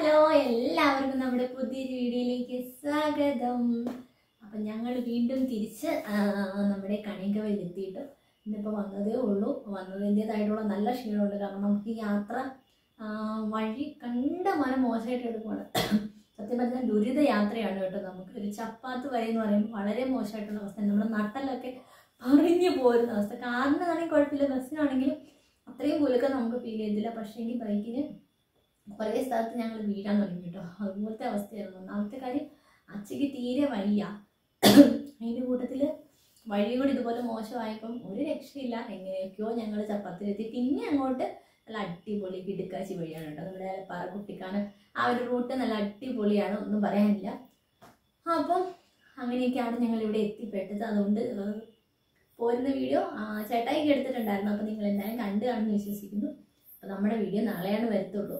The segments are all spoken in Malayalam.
ഹലോ എല്ലാവർക്കും നമ്മുടെ പുതിയൊരു വീഡിയോയിലേക്ക് സ്വാഗതം അപ്പം ഞങ്ങൾ വീണ്ടും തിരിച്ച് ആ, നമ്മുടെ കണികവയിൽ എത്തിയിട്ട് ഇന്നിപ്പോൾ വന്നതേ ഉള്ളൂ വന്നതിൻ്റേതായിട്ടുള്ള നല്ല ക്ഷീണമുണ്ട് കാരണം നമുക്ക് ഈ യാത്ര ആ, വഴി കണ്ട മനം മോശമായിട്ട് എടുക്കുവാണ് സത്യം പറഞ്ഞാൽ ദുരിത യാത്രയാണ് കേട്ടോ നമുക്ക് ഒരു ചപ്പാത്ത് വരെ എന്ന് പറയുമ്പോൾ വളരെ മോശമായിട്ടുള്ള അവസ്ഥ നമ്മുടെ നട്ടലൊക്കെ പറഞ്ഞു പോരുന്ന അവസ്ഥ കാറിനാണെങ്കിൽ കുഴപ്പമില്ല ബസ്സിനാണെങ്കിലും അത്രയും കുലുക്കം നമുക്ക് ഫീൽ ചെയ്തില്ല പക്ഷേ എങ്കിൽ ബൈക്കിന് കുറേ സ്ഥലത്ത് ഞങ്ങൾ വീഴാൻ തുടങ്ങി കേട്ടോ അതുപോലത്തെ അവസ്ഥയായിരുന്നു ഒന്നാമത്തെ കാര്യം അച്ഛക്ക് തീരെ വയ്യ അതിൻ്റെ കൂട്ടത്തിൽ വഴി കൂടി ഇതുപോലെ മോശമായപ്പം ഒരു രക്ഷയില്ല എങ്ങനെയൊക്കെയോ ഞങ്ങൾ ചപ്പത്തിലെത്തി പിന്നെ അങ്ങോട്ട് നല്ല അടിപൊളി കിടുക്കാച്ചി വഴിയാണ് കേട്ടോ നമ്മുടെ പാറ കുട്ടിക്കാണ് ആ ഒരു റൂട്ട് നല്ല അടിപൊളിയാണ് ഒന്നും പറയാനില്ല അപ്പം അങ്ങനെയൊക്കെയാണ് ഞങ്ങൾ ഇവിടെ എത്തിപ്പെട്ടത് അതുകൊണ്ട് ഏഹ്, പോരുന്ന വീഡിയോ ചേട്ടായിക്ക് എടുത്തിട്ടുണ്ടായിരുന്നു അപ്പം നിങ്ങൾ എന്തായാലും കണ്ടു കാണുമെന്ന് വിശ്വസിക്കുന്നു അപ്പം നമ്മുടെ വീഡിയോ നാളെയാണ് വരത്തുള്ളൂ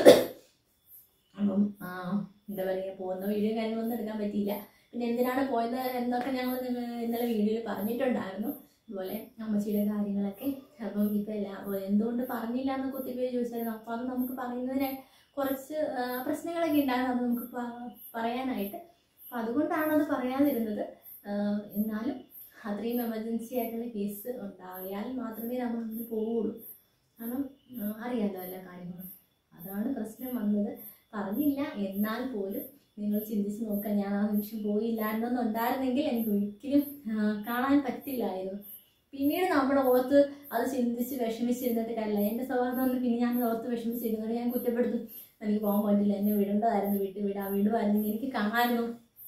അപ്പം ആ, എന്താ പറയുക പോകുന്ന വീഡിയോ കാര്യങ്ങളൊന്നും എടുക്കാൻ പറ്റിയില്ല പിന്നെ എന്തിനാണ് പോയത് എന്നൊക്കെ ഞങ്ങൾ നിങ്ങൾ ഇന്നലെ വീഡിയോയിൽ പറഞ്ഞിട്ടുണ്ടായിരുന്നു അതുപോലെ അമ്മച്ചിയുടെ കാര്യങ്ങളൊക്കെ അപ്പം ഇപ്പം എല്ലാ അപ്പോൾ എന്തുകൊണ്ട് പറഞ്ഞില്ല എന്ന് കുത്തിപ്പോയി ചോദിച്ചായിരുന്നു അപ്പോൾ അത് നമുക്ക് പറയുന്നതിന് കുറച്ച് ആ, പ്രശ്നങ്ങളൊക്കെ ഉണ്ടായിരുന്നു അത് നമുക്ക് പ- പറയാനായിട്ട് അപ്പം അതുകൊണ്ടാണ് അത് പറയാതിരുന്നത് ആ, എന്നാലും അത്രയും എമർജൻസി ആയിട്ടുള്ള കേസ് ഉണ്ടായാൽ മാത്രമേ നമ്മൾ അങ്ങനെ പോവുള്ളൂ കാരണം ആ, അറിയാലോ എല്ലാ കാര്യങ്ങളും അതാണ് പ്രശ്നം വന്നത് പറഞ്ഞില്ല എന്നാൽ പോലും നിങ്ങൾ ചിന്തിച്ച് നോക്കാൻ ഞാൻ ആ നിമിഷം പോയില്ല എന്നൊന്നുണ്ടായിരുന്നെങ്കിൽ എനിക്ക് ഒരിക്കലും ആ, കാണാൻ പറ്റില്ലായിരുന്നു പിന്നീട് നമ്മുടെ ഓർത്ത് അത് ചിന്തിച്ച് വിഷമിച്ചിരുന്നിട്ട് കാര്യമില്ല എൻ്റെ സ്വഭാവം കൊണ്ട് പിന്നെ ഞാൻ ഓർത്ത് വിഷമിച്ചിരുന്നത് ഞാൻ കുറ്റപ്പെടുത്തും എനിക്ക് പോകാൻ പറ്റില്ല എന്നെ വിടേണ്ടതായിരുന്നു വീട്ടിൽ വിടാം വിടുമായിരുന്നെങ്കിൽ എനിക്ക് കാണാമായിരുന്നു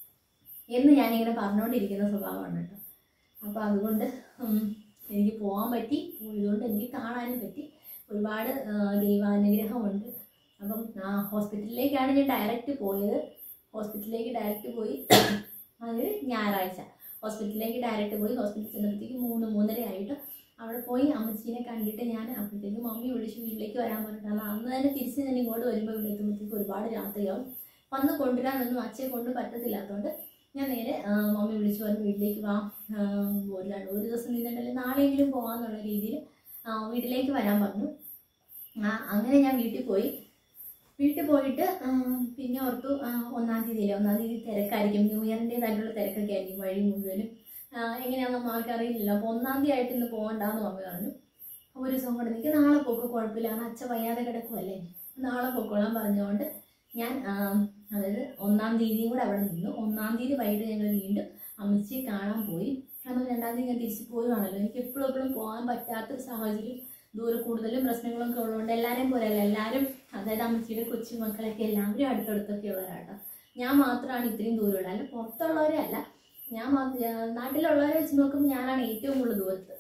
എന്ന് ഞാനിങ്ങനെ പറഞ്ഞുകൊണ്ടിരിക്കുന്ന സ്വഭാവമാണ് കേട്ടോ അപ്പോൾ അതുകൊണ്ട് ഉം, എനിക്ക് പോകാൻ പറ്റി പോയതുകൊണ്ട് എനിക്ക് കാണാനും പറ്റി ഒരുപാട് ആ, ദൈവാനുഗ്രഹമുണ്ട് അപ്പം ആ ഹോസ്പിറ്റലിലേക്കാണ് ഞാൻ ഡയറക്റ്റ് പോയത് ഹോസ്പിറ്റലിലേക്ക് ഡയറക്റ്റ് പോയി അത് ഞായറാഴ്ച ഹോസ്പിറ്റലിലേക്ക് ഡയറക്റ്റ് പോയി ഹോസ്പിറ്റലിൽ ചെന്നപ്പോഴത്തേക്ക് മൂന്ന് മൂന്നര ആയിട്ട് അവിടെ പോയി അമ്മച്ചീനെ കണ്ടിട്ട് ഞാൻ അപ്പോഴത്തേക്ക് മമ്മി വിളിച്ച് വീട്ടിലേക്ക് വരാൻ പറഞ്ഞിട്ട് കാരണം അന്ന് തന്നെ തിരിച്ച് ഞാൻ ഇങ്ങോട്ട് വരുമ്പോൾ ഇവിടെ എത്തുമ്പോഴത്തേക്ക് ഒരുപാട് രാത്രിയാവും വന്ന് കൊണ്ടുവരാനൊന്നും അച്ഛയെ കൊണ്ട് പറ്റത്തില്ലാത്തതുകൊണ്ട് ഞാൻ നേരെ ആ, മമ്മി വിളിച്ചു പറഞ്ഞു വീട്ടിലേക്ക് വാ ആ, ഒരു രണ്ട് ഒരു ദിവസം നിന്നിട്ടല്ലേ നാളെയെങ്കിലും പോകാമെന്നുള്ള രീതിയിൽ വീട്ടിലേക്ക് വരാൻ പറഞ്ഞു ആ, അങ്ങനെ ഞാൻ വീട്ടിൽ പോയി വീട്ടിൽ പോയിട്ട് ആ, പിന്നെ ഓർത്തു ആ, ഒന്നാം തീയതിയിലെ ഒന്നാം തീയതി തിരക്കായിരിക്കും ന്യൂ ഇയറിൻ്റെതായിട്ടുള്ള തിരക്കൊക്കെ ആയിരിക്കും വഴി മുഴുവനും ആ, എങ്ങനെയാണെന്ന് ആൾക്കറിയില്ലല്ലോ അപ്പോൾ ഒന്നാം തീയതി ആയിട്ട് ഇന്ന് പോകണ്ടെന്ന് മമ്മി പറഞ്ഞു അപ്പോൾ ഒരു ദിവസം കൊണ്ട് നിൽക്കുക നാളെ പോക്ക് കുഴപ്പമില്ല കാരണം അച്ഛൻ വയ്യാതെ കിടക്കുമല്ലേ നാളെ പൊക്കോളാൻ പറഞ്ഞുകൊണ്ട് ഞാൻ ആ, അതായത് ഒന്നാം തീയതിയും കൂടെ അവിടെ നിന്നു ഒന്നാം തീയതി വൈകിട്ട് ഞങ്ങൾ വീണ്ടും അമ്മച്ചിയെ കാണാൻ പോയി കാരണം രണ്ടാം തീയതി ഞാൻ തിരിച്ച് പോവുകയാണല്ലോ എനിക്ക് എപ്പോഴും എപ്പോഴും പോകാൻ പറ്റാത്തൊരു സാഹചര്യം ദൂരെ കൂടുതലും പ്രശ്നങ്ങളൊക്കെ ഉള്ളതുകൊണ്ട് എല്ലാവരെയും പോലെയല്ല എല്ലാവരും അതായത് അമ്മച്ചിയുടെ കൊച്ചു മക്കളൊക്കെ എല്ലാവരും അടുത്തടുത്തൊക്കെ ഉള്ളവരാട്ടോ ഞാൻ മാത്രമാണ് ഇത്രയും ദൂരമുള്ളത് അല്ല പുറത്തുള്ളവരെ അല്ല ഞാൻ മാത്ര- ആ, നാട്ടിലുള്ളവരെ വെച്ച് നോക്കുമ്പോൾ ഞാനാണ് ഏറ്റവും കൂടുതൽ ദൂരത്ത്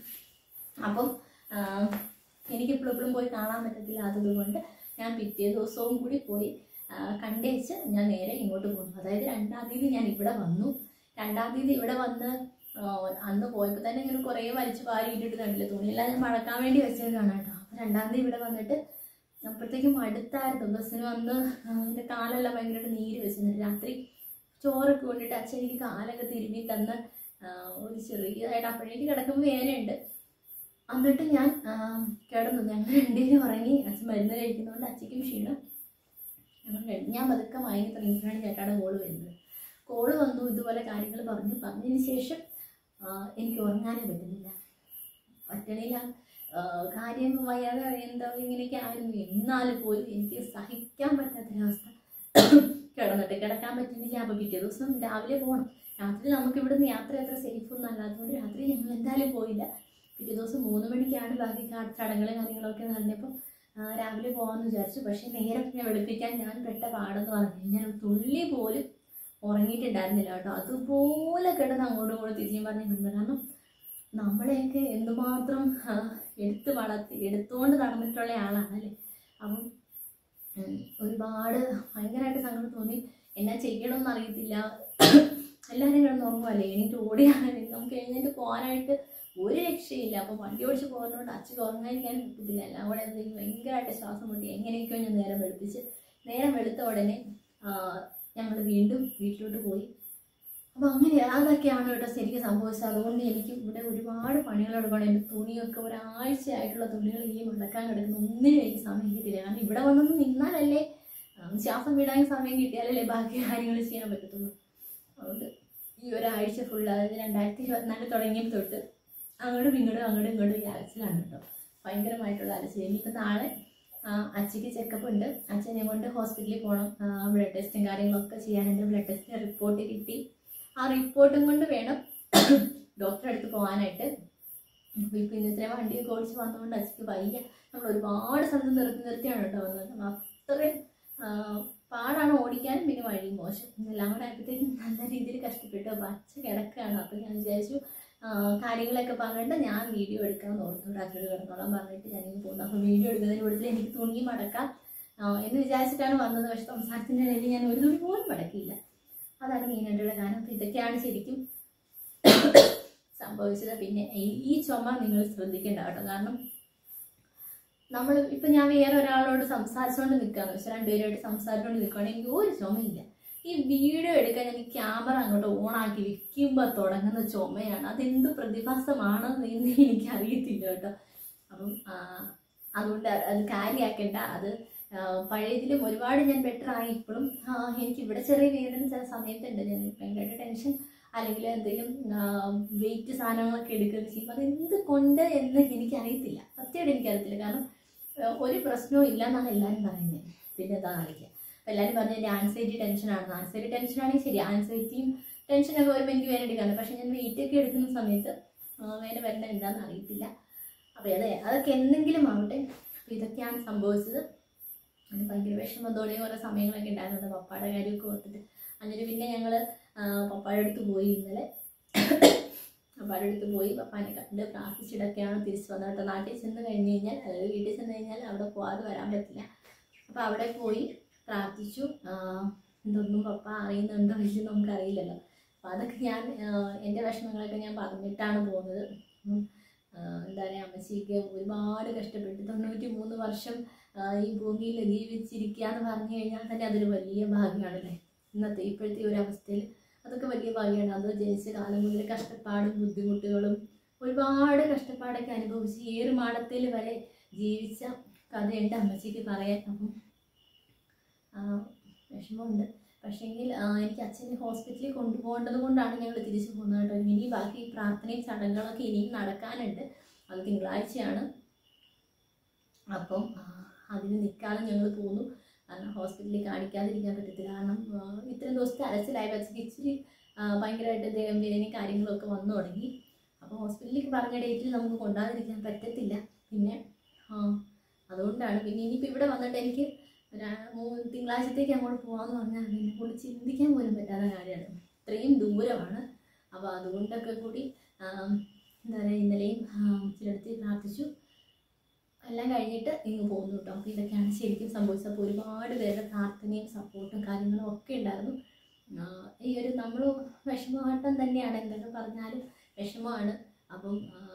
അപ്പം ആ, എനിക്ക് എപ്പോഴും എപ്പോഴും പോയി കാണാൻ പറ്റത്തില്ലാത്തത് കൊണ്ട് ഞാൻ പിറ്റേ ദിവസവും കൂടി പോയി ആ, കണ്ടേച്ച് ഞാൻ നേരെ ഇങ്ങോട്ട് പോന്നു അതായത് രണ്ടാം തീയതി ഞാൻ ഇവിടെ വന്നു രണ്ടാം തീയതി ഇവിടെ വന്ന് ആ, അന്ന് പോയപ്പോൾ തന്നെ ഇങ്ങനെ കുറേ വലിച്ചു വാരി ഇട്ടിട്ട് കണ്ടില്ല തുണിയെല്ലാം ഞാൻ മടക്കാൻ വേണ്ടി വെച്ചേക്കാണ് കേട്ടോ അപ്പോൾ രണ്ടാം തീയതി ഇവിടെ വന്നിട്ട് അപ്പോഴത്തേക്കും അടുത്തായിരുന്നു ബസ്സിന് വന്ന് ആ, എൻ്റെ കാലെല്ലാം ഭയങ്കരമായിട്ട് നീര് വെച്ചിരുന്നു രാത്രി ചോറൊക്കെ കൊണ്ടിട്ട് അച്ഛൻ എനിക്ക് കാലൊക്കെ തിരുമ്മി തന്ന് ആ, ഒരു ചെറിയതായിട്ട് അപ്പോഴേക്ക് കിടക്കുമ്പോൾ വേദനയുണ്ട് എന്നിട്ട് ഞാൻ ആ, കിടന്നു ഞങ്ങൾ രണ്ടുപേരും ഉറങ്ങി അച്ഛൻ മരുന്ന് കഴിക്കുന്നതുകൊണ്ട് അച്ഛയ്ക്കും ക്ഷീണം ഞങ്ങൾ രണ്ട് ഞാൻ പതുക്കെ മയങ്ങി തുടങ്ങിയിട്ടാണ് ചേട്ടാടെ കോള് വരുന്നത് കോള് വന്നു ഇതുപോലെ കാര്യങ്ങൾ പറഞ്ഞു പറഞ്ഞതിന് ശേഷം ആ, എനിക്ക് ഉറങ്ങാനേ പറ്റുന്നില്ല പറ്റണില്ല ആ, കാര്യം വയ്യാതെ എന്താ ഇങ്ങനെയൊക്കെ ആയിരുന്നു എന്നാലും പോലും എനിക്ക് സഹിക്കാൻ പറ്റാത്തൊരവസ്ഥ കിടന്നിട്ട് കിടക്കാൻ പറ്റുന്നില്ല അപ്പോൾ പിറ്റേ ദിവസം രാവിലെ പോകണം രാത്രി നമുക്ക് ഇവിടുന്ന് യാത്ര അത്ര സേഫ് ഒന്നും അല്ലാത്തതുകൊണ്ട് രാത്രി ഞങ്ങൾ എന്തായാലും പോയില്ല പിറ്റേ ദിവസം മൂന്ന് മണിക്കാണ് ബാക്കി കാ- ചടങ്ങുകളും കാര്യങ്ങളൊക്കെ നടന്നപ്പോൾ രാവിലെ പോകാമെന്ന് വിചാരിച്ചു പക്ഷേ നേരെ പിന്നെ വെളുപ്പിക്കാൻ ഞാൻ പെട്ട പാടെന്ന് പറഞ്ഞു കഴിഞ്ഞാൽ ഒരു തുള്ളി പോലും ഉറങ്ങിയിട്ടുണ്ടായിരുന്നില്ല കേട്ടോ അതുപോലെ കിടന്ന് അങ്ങോട്ടും ഇങ്ങോട്ടും തിരിഞ്ഞും പറഞ്ഞിട്ടുണ്ട് കാരണം നമ്മളെയൊക്കെ എന്തുമാത്രം ആ, എടുത്ത് വളർത്തി എടുത്തുകൊണ്ട് നടന്നിട്ടുള്ള ആളാണല്ലേ അപ്പം ഉം, ഒരുപാട് ഭയങ്കരമായിട്ട് സങ്കടം തോന്നി എന്നാ ചെയ്യണമെന്ന് അറിയത്തില്ല എല്ലാവരും കിടന്ന് ഉറങ്ങുമല്ലേ എണീറ്റ് ഓടിയാണ് നമുക്ക് എഴുന്നേറ്റ് പോകാനായിട്ട് ഒരു രക്ഷയില്ല അപ്പോൾ വണ്ടി ഓടിച്ച് പോകുന്നതുകൊണ്ട് അച്ഛൻ ഉറങ്ങാതിരിക്കാൻ പറ്റത്തില്ല എല്ലാം കൂടെ എന്തെങ്കിലും ഭയങ്കരമായിട്ട് ശ്വാസം മുട്ടി എങ്ങനെയൊക്കെയോ ഞാൻ നേരം വെളുപ്പിച്ച് നേരം വെളുത്ത ഉടനെ ഞങ്ങൾ വീണ്ടും വീട്ടിലോട്ട് പോയി അപ്പോൾ അങ്ങനെ അതൊക്കെയാണ് കേട്ടോ ശരിക്കും സംഭവിച്ചത് അതുകൊണ്ട് എനിക്ക് ഇവിടെ ഒരുപാട് പണികൾ എടുക്കണം എൻ്റെ തുണിയൊക്കെ ഒരാഴ്ചയായിട്ടുള്ള തുണികൾ ഈ മടക്കാൻ കിടക്കുന്ന ഒന്നിനും എനിക്ക് സമയം കിട്ടില്ല കാരണം ഇവിടെ വന്നൊന്ന് നിന്നാലല്ലേ ആ, ഒന്ന് ശ്വാസം വിടാൻ സമയം കിട്ടിയാലല്ലേ ബാക്കി കാര്യങ്ങൾ ചെയ്യാൻ പറ്റത്തുള്ളൂ അതുകൊണ്ട് ഈ ഒരാഴ്ച ഫുള്ള് അതായത് രണ്ടായിരത്തി ഇരുപത്തിനാല് തുടങ്ങിയപ്പോൾ തൊട്ട് അങ്ങോട്ടും ഇങ്ങോട്ടും അങ്ങോട്ടും ഇങ്ങോട്ടും ഈ അലച്ചിലാണ് കേട്ടോ ഭയങ്കരമായിട്ടുള്ള അലച്ചിൽ ഇനിയിപ്പോൾ നാളെ ആ, അച്ഛയ്ക്ക് ചെക്കപ്പ് ഉണ്ട് അച്ഛനെ കൊണ്ട് ഹോസ്പിറ്റലിൽ പോകണം ബ്ലഡ് ടെസ്റ്റും കാര്യങ്ങളൊക്കെ ചെയ്യാനുണ്ട് ബ്ലഡ് ടെസ്റ്റിന് റിപ്പോർട്ട് കിട്ടി ആ റിപ്പോർട്ടും കൊണ്ട് വേണം ഡോക്ടറെ അടുത്ത് പോകാനായിട്ട് അപ്പോൾ ഇപ്പോൾ ഇന്ന് ഇത്രയും വണ്ടിയൊക്കെ ഓടിച്ച് വന്നതുകൊണ്ട് അച്ഛക്ക് വയ്യ നമ്മൾ ഒരുപാട് സ്ഥലത്ത് നിർത്തി നിർത്തിയാണ് കേട്ടോ വന്നത് അപ്പം അത്രയും ആ, പാടാണ് ഓടിക്കാനും പിന്നെ വഴി മോശം ഇതെല്ലാം കൂടെ ആയപ്പോഴത്തേക്കും നല്ല രീതിയിൽ കഷ്ടപ്പെട്ടു അപ്പോൾ അച്ഛ കിടക്കുകയാണ് അപ്പോൾ ഞാൻ വിചാരിച്ചു ആ, കാര്യങ്ങളൊക്കെ പറഞ്ഞിട്ട് ഞാൻ വീഡിയോ എടുക്കാമെന്ന് ഓർത്തോണ്ട് അച്ഛനോട് കിടന്നോളാം പറഞ്ഞിട്ട് ഞാനിങ്ങ് പോകുന്നു അപ്പോൾ വീഡിയോ എടുക്കുന്നതിന് കൂടുതൽ എനിക്ക് തുണി മടക്കാം ആ, എന്ന് വിചാരിച്ചിട്ടാണ് വന്നത് പക്ഷെ സംസാരത്തിൻ്റെ ഇടയിൽ ഞാൻ ഒരു തുണി പോലും മടക്കിയില്ല അതാണ് മെയിനായിട്ടുള്ള കാരണം അപ്പോൾ ഇതൊക്കെയാണ് ശരിക്കും സംഭവിച്ചത് പിന്നെ ഈ- ഈ ചുമ നിങ്ങൾ ശ്രദ്ധിക്കേണ്ട കേട്ടോ കാരണം നമ്മൾ ഇപ്പം ഞാൻ വേറെ ഒരാളോട് സംസാരിച്ചുകൊണ്ട് നിൽക്കുകയെന്ന് വെച്ചാൽ രണ്ടുപേരുമായിട്ട് സംസാരിച്ചുകൊണ്ട് നിൽക്കുകയാണെങ്കിൽ എനിക്ക് ഒരു ചുമയില്ല ഈ വീഡിയോ എടുക്കാൻ ഞാൻ ക്യാമറ അങ്ങോട്ട് ഓണാക്കി വെക്കുമ്പോൾ തുടങ്ങുന്ന ചുമയാണ് അതെന്ത് പ്രതിഭാസമാണെന്ന് എന്ന് എനിക്ക് അറിയത്തില്ല കേട്ടോ അപ്പം ആ, അതുകൊണ്ട് അത് അത് കാര്യമാക്കേണ്ട അത് ആ, പഴയതിലും ഒരുപാട് ഞാൻ ബെറ്റർ ആയി ഇപ്പോഴും ആ, എനിക്ക് ഇവിടെ ചെറിയ വേദന ചില സമയത്തുണ്ട് ഞാൻ ഭയങ്കരമായിട്ട് ടെൻഷൻ അല്ലെങ്കിൽ എന്തെങ്കിലും വെയിറ്റ് സാധനങ്ങളൊക്കെ എടുക്കുകയൊക്കെ ചെയ്യുമ്പോൾ അത് എന്ത് കൊണ്ട് എന്ന് എനിക്കറിയത്തില്ല സത്യമായിട്ട് എനിക്കറിയത്തില്ല കാരണം ആ, ഒരു പ്രശ്നവും ഇല്ല എന്നാണ് എല്ലാവരും പറയുന്നത് പിന്നെ എന്താ അറിയില്ല അപ്പോൾ എല്ലാവരും പറഞ്ഞത് എൻ്റെ ആൻസൈറ്റി ടെൻഷനാണ് ആൻസൈറ്റി ടെൻഷനാണെങ്കിൽ ശരി ആൻസൈറ്റിയും ടെൻഷനൊക്കെ വരുമ്പോൾ എനിക്ക് വേദന എടുക്കാണ് പക്ഷേ ഞാൻ വെയിറ്റ് ഒക്കെ എടുക്കുന്ന സമയത്ത് ആ, വേദന വരേണ്ട എന്താണെന്ന് അറിയത്തില്ല അപ്പോൾ അതെ അതൊക്കെ എന്തെങ്കിലും ആവട്ടെ അപ്പോൾ ഇതൊക്കെയാണ് സംഭവിച്ചത് അങ്ങനെ ഭയങ്കര വിഷമം തോന്നിയ കുറേ സമയങ്ങളൊക്കെ ഉണ്ടായിരുന്നത് പപ്പായുടെ കാര്യമൊക്കെ ഓർത്തിട്ട് അങ്ങനെ പിന്നെ ഞങ്ങൾ പപ്പായുടെ അടുത്ത് പോയി ഇന്നലെ പപ്പായുടെ അടുത്ത് പോയി പപ്പാനെ കണ്ട് പ്രാർത്ഥിച്ചിട്ടൊക്കെയാണ് തിരിച്ചു വന്നത് കേട്ടോ നാട്ടിൽ ചെന്ന് കഴിഞ്ഞ് കഴിഞ്ഞാൽ അതായത് വീട്ടിൽ ചെന്ന് കഴിഞ്ഞാൽ അവിടെ പോകാതെ വരാൻ പറ്റില്ല അപ്പോൾ അവിടെ പോയി പ്രാർത്ഥിച്ചു ആ, ഇതൊന്നും പപ്പ അറിയുന്നുണ്ടോ ഇല്ലെന്ന് നമുക്കറിയില്ലല്ലോ അപ്പോൾ അതൊക്കെ ഞാൻ ആ, എൻ്റെ വിഷമങ്ങളൊക്കെ ഞാൻ പറഞ്ഞിട്ടാണ് പോകുന്നത് ഉം. ആ, എന്താ പറയുക അമ്മച്ചിക്ക് ഒരുപാട് കഷ്ടപ്പെട്ട് തൊണ്ണൂറ്റി മൂന്ന് വർഷം ആ, ഈ ഭൂമിയിൽ ജീവിച്ചിരിക്കുക എന്ന് പറഞ്ഞു കഴിഞ്ഞാൽ തന്നെ അതൊരു വലിയ ഭാഗ്യമാണല്ലേ ഇന്നത്തെ ഇപ്പോഴത്തെ ഒരു അവസ്ഥയിൽ അതൊക്കെ വലിയ ഭാഗ്യമാണ് അത് ജനിച്ച കാലം മുതൽ കഷ്ടപ്പാടും ബുദ്ധിമുട്ടുകളും ഒരുപാട് കഷ്ടപ്പാടൊക്കെ അനുഭവിച്ച് ഏറുമാടത്തിൽ വരെ ജീവിച്ച കഥയുണ്ട് അമ്മച്ചിക്ക് പറയാൻ അപ്പം ആ, വിഷമമുണ്ട് പക്ഷേങ്കിൽ ആ, എനിക്ക് അച്ഛനെ ഹോസ്പിറ്റലിൽ കൊണ്ടുപോകേണ്ടത് കൊണ്ടാണ് ഞങ്ങൾ തിരിച്ചു പോകുന്നത് കേട്ടോ ഇനി ബാക്കി പ്രാർത്ഥനയും ചടങ്ങുകളൊക്കെ ഇനിയും നടക്കാനുണ്ട് അത് തിങ്കളാഴ്ചയാണ് അപ്പം ആ, അതിന് നിൽക്കാതെ ഞങ്ങൾ പോന്നു കാരണം ഹോസ്പിറ്റലിൽ കാണിക്കാതിരിക്കാൻ പറ്റത്തില്ല കാരണം ആ, ഇത്രയും ദിവസത്തെ അലച്ചിലായി വെച്ചിട്ട് ഇച്ചിരി ആ, ഭയങ്കരമായിട്ട് ദേഹം വേദനയും കാര്യങ്ങളൊക്കെ വന്നു തുടങ്ങി അപ്പോൾ ഹോസ്പിറ്റലിലേക്ക് പറഞ്ഞ ഡേറ്റിൽ നമുക്ക് കൊണ്ടാതിരിക്കാൻ പറ്റത്തില്ല പിന്നെ ആ, അതുകൊണ്ടാണ് പിന്നെ ഇനിയിപ്പോൾ ഇവിടെ വന്നിട്ട് എനിക്ക് ഒരാ- മൂ- തിങ്കളാഴ്ചത്തേക്ക് അങ്ങോട്ട് പോകാമെന്ന് പറഞ്ഞാൽ എന്നെ കൊണ്ട് ചിന്തിക്കാൻ പോലും പറ്റാത്ത കാര്യമാണ് ഇത്രയും ദൂരമാണ് അപ്പോൾ അതുകൊണ്ടൊക്കെ കൂടി ആ, എന്താ പറയുക ഇന്നലെയും ചിലടത്ത് പ്രാർത്ഥിച്ചു എല്ലാം കഴിഞ്ഞിട്ട് ഇങ്ങ് പോകുന്നു കേട്ടോ അപ്പോൾ ഇതൊക്കെയാണ് ശരിക്കും സംഭവിച്ചത് അപ്പോൾ ഒരുപാട് പേരുടെ പ്രാർത്ഥനയും സപ്പോർട്ടും കാര്യങ്ങളും ഒക്കെ ഉണ്ടായിരുന്നു ആ, ഈ ഒരു നമ്മൾ വിഷമഘട്ടം തന്നെയാണ് എന്തൊക്കെ പറഞ്ഞാലും വിഷമമാണ് അപ്പം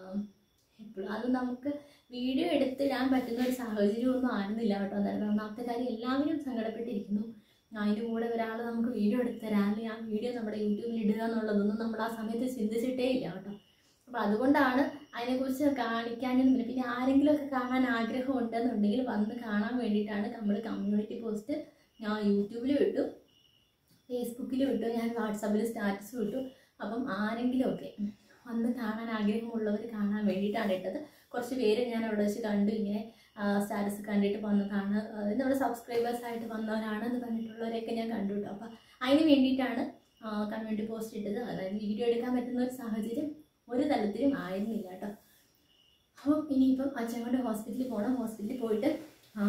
എപ്പോഴും അത് നമുക്ക് വീഡിയോ എടുത്തിടാൻ പറ്റുന്ന ഒരു സാഹചര്യമൊന്നും ആയിരുന്നില്ല കേട്ടോ അതായത് ഒന്നാമത്തെ കാര്യം എല്ലാവരും സങ്കടപ്പെട്ടിരിക്കുന്നു അതിൻ്റെ കൂടെ ഒരാൾ നമുക്ക് വീഡിയോ എടുത്ത് തരാം അല്ലെങ്കിൽ ആ വീഡിയോ നമ്മുടെ യൂട്യൂബിൽ ഇടുക എന്നുള്ളതൊന്നും നമ്മൾ ആ സമയത്ത് ചിന്തിച്ചിട്ടേ ഇല്ല കേട്ടോ അപ്പോൾ അതുകൊണ്ടാണ് അതിനെക്കുറിച്ച് കാണിക്കാനും പിന്നെ പിന്നെ ആരെങ്കിലുമൊക്കെ കാണാൻ ആഗ്രഹം ഉണ്ടെന്നുണ്ടെങ്കിൽ വന്ന് കാണാൻ വേണ്ടിയിട്ടാണ് നമ്മൾ കമ്മ്യൂണിറ്റി പോസ്റ്റ് ഞാൻ യൂട്യൂബിൽ വിട്ടു ഫേസ്ബുക്കിൽ വിട്ടു ഞാൻ വാട്സാപ്പിൽ സ്റ്റാറ്റസ് വിട്ടു അപ്പം ആരെങ്കിലുമൊക്കെ വന്ന് കാണാൻ ആഗ്രഹമുള്ളവർ കാണാൻ വേണ്ടിയിട്ടാണ് ഇട്ടത് കുറച്ച് പേര് ഞാൻ അവിടെ വെച്ച് കണ്ടു ഇങ്ങനെ സ്റ്റാറ്റസ് കണ്ടിട്ട് വന്നതാണ് അതായത് നമ്മുടെ സബ്സ്ക്രൈബേഴ്സ് ആയിട്ട് വന്നവരാണ് എന്ന് പറഞ്ഞിട്ടുള്ളവരെയൊക്കെ ഞാൻ കണ്ടു കേട്ടോ അപ്പം അതിന് വേണ്ടിയിട്ടാണ് കമ്മ്യൂണിറ്റി പോസ്റ്റ് ഇട്ടത് അതായത് വീഡിയോ എടുക്കാൻ പറ്റുന്ന ഒരു സാഹചര്യം ഒരു തലത്തിലും ആയിരുന്നില്ല കേട്ടോ അപ്പം ഇനിയിപ്പം അച്ഛൻ കൊണ്ട് ഹോസ്പിറ്റലിൽ പോകണം ഹോസ്പിറ്റലിൽ പോയിട്ട് ആ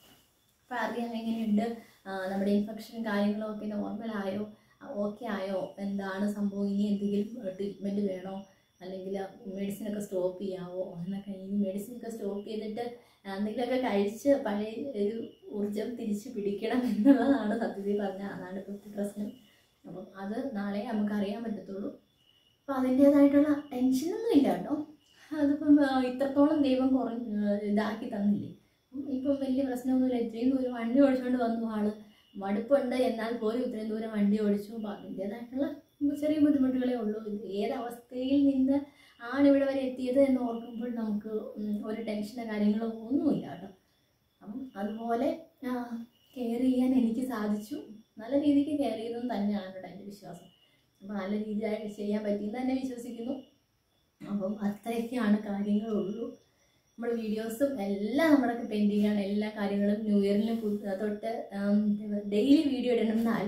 അപ്പം അറിയാം എങ്ങനെയുണ്ട് ആ, നമ്മുടെ ഇൻഫെക്ഷനും കാര്യങ്ങളും ഒക്കെ നോർമലായോ ഓക്കെ ആയോ എന്താണ് സംഭവം ഇനി എന്തെങ്കിലും ട്രീറ്റ്മെൻറ്റ് വേണോ അല്ലെങ്കിൽ മെഡിസിനൊക്കെ സ്റ്റോപ്പ് ചെയ്യാവോ എന്നൊക്കെ ഇനി മെഡിസിനൊക്കെ സ്റ്റോപ്പ് ചെയ്തിട്ട് എന്തെങ്കിലുമൊക്കെ കഴിച്ച് പഴയ ഒരു ഊർജം തിരിച്ച് പിടിക്കണം എന്നുള്ളതാണ് സത്യത്തിൽ പറഞ്ഞാൽ അതാണ് ഇപ്പോഴത്തെ പ്രശ്നം അപ്പം അത് നാളെ നമുക്ക് അറിയാൻ പറ്റത്തുള്ളൂ അപ്പം അതിൻ്റേതായിട്ടുള്ള ടെൻഷനൊന്നും ഇല്ല കേട്ടോ അതിപ്പം ആ, ഇത്രത്തോളം ദൈവം കുറഞ്ഞ് ആ, ഇതാക്കി തന്നില്ലേ ഉം, ഇപ്പം വലിയ പ്രശ്നമൊന്നുമില്ല ഇത്രയും ദൂരം വണ്ടി ഓടിച്ചുകൊണ്ട് വന്നു ആള് മടുപ്പുണ്ട് എന്നാൽ പോലും ഇത്രയും ദൂരം വണ്ടി ഓടിച്ചു അപ്പം അതിൻ്റേതായിട്ടുള്ള ചെറിയ ബുദ്ധിമുട്ടുകളേ ഉള്ളൂ ഇത് ഏത് അവസ്ഥയിൽ നിന്ന് ആണ് ഇവിടെ വരെ എത്തിയത് എന്ന് ഓർക്കുമ്പോൾ നമുക്ക് ഉം, ഒരു ടെൻഷനോ കാര്യങ്ങളോ ഒന്നുമില്ല കേട്ടോ അപ്പം അതുപോലെ കെയർ ചെയ്യാൻ എനിക്ക് സാധിച്ചു നല്ല രീതിക്ക് കെയർ ചെയ്തെന്ന് തന്നെയാണ് കേട്ടോ എൻ്റെ വിശ്വാസം അപ്പോൾ നല്ല രീതിയിലായിട്ട് ചെയ്യാൻ പറ്റിയെന്ന് തന്നെ വിശ്വസിക്കുന്നു അപ്പം അത്രയൊക്കെയാണ് കാര്യങ്ങളുള്ളൂ നമ്മുടെ വീഡിയോസും എല്ലാം നമ്മുടെ പെൻഡിങ് ആണ് എല്ലാ കാര്യങ്ങളും ന്യൂ ഇയറിന് തൊട്ട് ഡെയിലി വീഡിയോ ഇടണം എന്ന്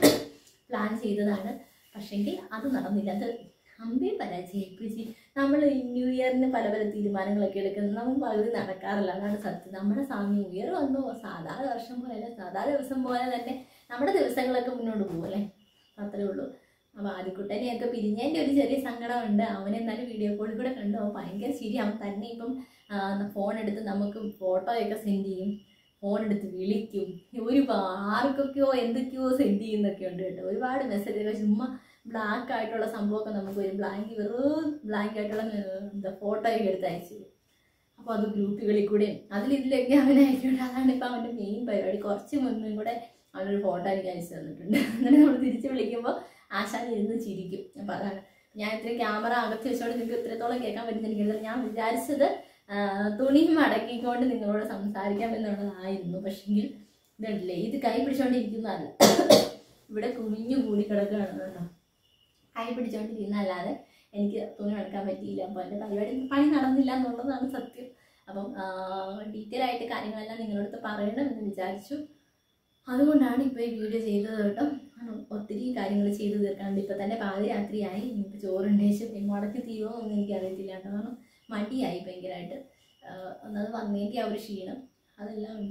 പ്ലാൻ ചെയ്തതാണ് പക്ഷെങ്കിൽ അത് നടന്നില്ല അത് അമ്പേ പരാജയപ്പിച്ച് നമ്മൾ ന്യൂ ഇയറിന് പല പല തീരുമാനങ്ങളൊക്കെ എടുക്കുന്നത് നമുക്ക് പകുതി നടക്കാറില്ല അതാണ് സത്യം നമ്മുടെ സാ ന്യൂ ഇയർ വന്നു സാധാരണ വർഷം പോലെ സാധാരണ ദിവസം പോലെ തന്നെ നമ്മുടെ ദിവസങ്ങളൊക്കെ മുന്നോട്ട് പോകും അല്ലേ അത്രേ ഉള്ളൂ അപ്പോൾ ആദ്യക്കുട്ടനെയൊക്കെ പിരിഞ്ഞതിൻ്റെ ഒരു ചെറിയ സങ്കടമുണ്ട് അവൻ എന്നാലും വീഡിയോ കോളിൽ കൂടെ കണ്ടു അവൻ ഭയങ്കര ശരി അവൻ തന്നെ ഇപ്പം ഫോൺ എടുത്ത് നമുക്ക് ഫോട്ടോയൊക്കെ സെൻഡ് ചെയ്യും ഫോൺ എടുത്ത് വിളിക്കും ഒരു ആർക്കൊക്കെയോ എന്തൊക്കെയോ സെൻഡ് ചെയ്യുന്നൊക്കെ ഉണ്ട് കേട്ടോ ഒരുപാട് മെസ്സേജൊക്കെ ചുമ്മാ ബ്ലാക്ക് ആയിട്ടുള്ള സംഭവമൊക്കെ നമുക്ക് വരും ബ്ലാങ്ക് വെറും ബ്ലാങ്ക് ആയിട്ടുള്ള ഏർ, എന്താ ഫോട്ടോയൊക്കെ എടുത്ത് അയച്ചു തരും അപ്പോൾ അത് ഗ്രൂപ്പുകളിൽ കൂടെയും അതിലിതിലൊക്കെ അവൻ അയച്ചുകൊണ്ട് അതാണ് ഇപ്പോൾ അവൻ്റെ മെയിൻ പരിപാടി കുറച്ച് മുന്നും കൂടെ അവനൊരു ഫോട്ടോ എനിക്ക് അയച്ചു തന്നിട്ടുണ്ട് എന്നിട്ട് നമ്മൾ തിരിച്ച് വിളിക്കുമ്പോൾ ആശാൻ ഇരുന്ന് ചിരിക്കും അപ്പോൾ അതാണ് ഞാൻ ഇത്രയും ക്യാമറ അകത്ത് വെച്ചോണ്ട് നിങ്ങൾക്ക് ഇത്രത്തോളം കേൾക്കാൻ പറ്റുന്ന എനിക്കറിയില്ല ഞാൻ വിചാരിച്ചത് ആ, തുണി മടക്കിക്കൊണ്ട് നിങ്ങളോട് സംസാരിക്കാം എന്നുള്ളതായിരുന്നു പക്ഷെങ്കിൽ ഇതല്ലേ ഇത് കൈ പിടിച്ചോണ്ടിരിക്കുന്നതല്ല ഇവിടെ കുമിഞ്ഞു കൂടി കിടക്കുകയാണ് കേട്ടോ കൈ പിടിച്ചോണ്ടിരുന്നല്ലാതെ എനിക്ക് തുണി മടക്കാൻ പറ്റിയില്ല അപ്പോൾ എൻ്റെ പരിപാടി പണി നടന്നില്ല എന്നുള്ളതാണ് സത്യം അപ്പം ഡീറ്റെയിൽ ആയിട്ട് കാര്യങ്ങളെല്ലാം നിങ്ങളടുത്ത് പറയണമെന്ന് വിചാരിച്ചു അതുകൊണ്ടാണ് ഇപ്പോൾ ഈ വീഡിയോ ചെയ്തത് കേട്ടോ ആണ് ഒത്തിരി കാര്യങ്ങൾ ചെയ്തു തീർക്കാണ്ട് ഇപ്പോൾ തന്നെ പാതിരാത്രിയായി ഇനിയിപ്പോൾ ചോറുണ്ടേച്ച് മുടക്കി തീരുമോ ഒന്നും എനിക്കറിയത്തില്ല കേട്ടോ കാരണം മടിയായി ഭയങ്കരമായിട്ട് ഒന്നത് വന്നേക്ക് ആ ഒരു ക്ഷീണം അതെല്ലാം ഉണ്ട്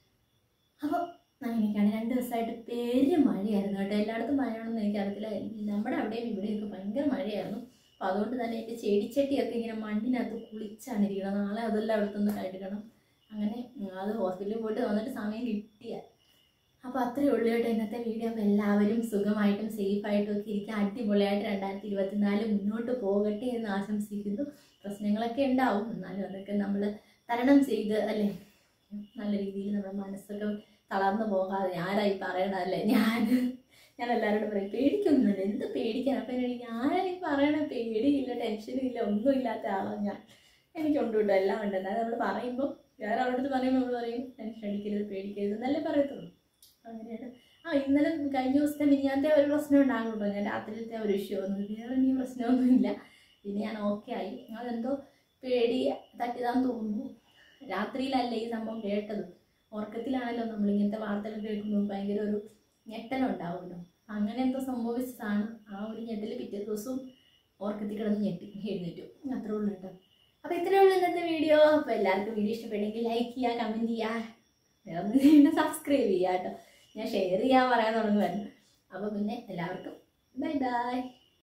അപ്പോൾ അങ്ങനെയൊക്കെയാണ് രണ്ട് ദിവസമായിട്ട് പേര് മഴയായിരുന്നു കേട്ടോ എല്ലായിടത്തും മഴയാണെന്ന് എനിക്കറിയത്തില്ല നമ്മുടെ അവിടെയും ഇവിടെയൊക്കെ ഭയങ്കര മഴയായിരുന്നു അപ്പോൾ അതുകൊണ്ട് തന്നെ എൻ്റെ ചെടിച്ചട്ടിയൊക്കെ ഇങ്ങനെ മണ്ണിനകത്ത് കുളിച്ചാണ് ഇരിക്കുന്നത് നാളെ അതെല്ലാം അവിടുത്തെ കഴുകണം അങ്ങനെ ഉം, അത് ഹോസ്പിറ്റലിൽ പോയിട്ട് വന്നിട്ട് സമയം കിട്ടിയ അപ്പോൾ അത്രയേ ഉള്ളൂ കേട്ടോ ഇന്നത്തെ വീഡിയോ അപ്പോൾ എല്ലാവരും സുഖമായിട്ടും സേഫായിട്ടും ഒക്കെ ഇരിക്കുക അടിപൊളിയായിട്ട് രണ്ടായിരത്തി ഇരുപത്തിനാല് മുന്നോട്ട് പോകട്ടെ എന്ന് ആശംസിക്കുന്നു പ്രശ്നങ്ങളൊക്കെ ഉണ്ടാവും എന്നാലും അതൊക്കെ നമ്മൾ തരണം ചെയ്ത് അല്ലേ നല്ല രീതിയിൽ നമ്മുടെ മനസ്സൊക്കെ തളർന്നു പോകാതെ ആരായി പറയണല്ലേ ഞാൻ ഞാൻ എല്ലാവരോടും പറയും പേടിക്കൊന്നുമില്ല എന്ത് പേടിക്കാൻ അപ്പം എന്നോട് ഞാനായി പറയണ പേടിയില്ല ടെൻഷനും ഇല്ല ഒന്നും ഇല്ലാത്ത ആളാണ് ഞാൻ എനിക്കുണ്ട് കേട്ടോ എല്ലാം ഉണ്ട് എന്നാൽ നമ്മൾ പറയുമ്പോൾ വേറെ അവരുടെ പറയുമ്പോൾ നമ്മൾ പറയും ടെൻഷൻ അടിക്കരുത് പേടിക്കരുത് എന്നല്ലേ പറയത്തുള്ളൂ അങ്ങനെയാണ് ആ ഇന്നലെ കഴിഞ്ഞ ദിവസത്തെ മിനിയാത്തെ ഒരു പ്രശ്നം ഉണ്ടാകുന്നുണ്ടോ ഞാൻ രാത്രിയിലത്തെ ഒരു ഇഷ്യൂ ഒന്നും വേറെ ഇനി പ്രശ്നമൊന്നുമില്ല പിന്നെ ഞാൻ ഓക്കെ ആയി അതെന്തോ പേടി തട്ടിയതാന്ന് തോന്നുന്നു രാത്രിയിലല്ലേ ഈ സംഭവം കേട്ടത് ഉറക്കത്തിലാണല്ലോ നമ്മൾ ഇങ്ങനത്തെ വാർത്തകൾ കേൾക്കുമ്പോൾ ഭയങ്കര ഒരു ഞെട്ടലുണ്ടാവുമല്ലോ അങ്ങനെ എന്തോ സംഭവിച്ചതാണ് ആ ഒരു ഞെട്ടൽ പിറ്റേ ദിവസവും ഉറക്കത്തിൽ കിടന്ന് ഞെട്ടി എഴുന്നേറ്റു അത്രേ ഉള്ളൂ കേട്ടോ അപ്പോൾ ഇത്രയേ ഉള്ളൂ ഇന്നത്തെ വീഡിയോ അപ്പോൾ എല്ലാവർക്കും വീഡിയോ ഇഷ്ടപ്പെട്ടെങ്കിൽ ലൈക്ക് ചെയ്യുക കമൻറ്റ് ചെയ്യുക വേറെ ഒന്നും ചെയ്യേണ്ട സബ്സ്ക്രൈബ് ചെയ്യുക കേട്ടോ ഞാൻ ഷെയർ ചെയ്യാൻ പറയാൻ തുടങ്ങുമായിരുന്നു അപ്പോൾ പിന്നെ എല്ലാവർക്കും ബൈ ബൈ